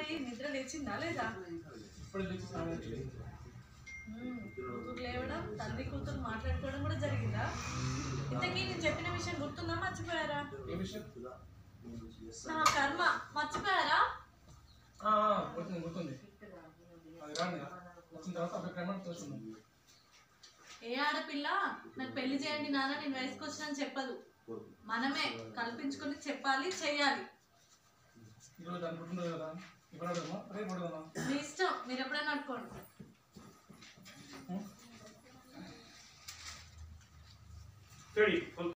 నిద్ర లేచిందా లేదా ఇప్పుడు లేచి స్నానం చేసి ఉమ్, కూతురు లేవడం తండ్రి కూతురు మాట్లాడుకోవడం కూడా జరిగిందా ఇంతకీ నేను చెప్పిన విషయం గుర్తుందా మర్చిపోయారా ఏ విషయం నా కర్మ మర్చిపోయారా ఆ, ఆ, గుర్తుంది గుర్తుంది అది రాండి వచ్చిన తర్వాత అక్కడ క్రమం చూస్తున్నాం ఏ ఆడపిల్ల నాకు పెళ్లి చేయండి నాన్న నేను వయసుకు వచ్చినని చెప్పదు మనమే కల్పించుకొని చెప్పాలి చేయాలి ఈరోజు దాని పుట్టినరోజు కదా ఇప్పుడు అడుగుదామా రేపు అడుగుదామా మీ ఇష్టం మీరు ఎప్పుడైనా అనుకోండి ఉం? Thirty.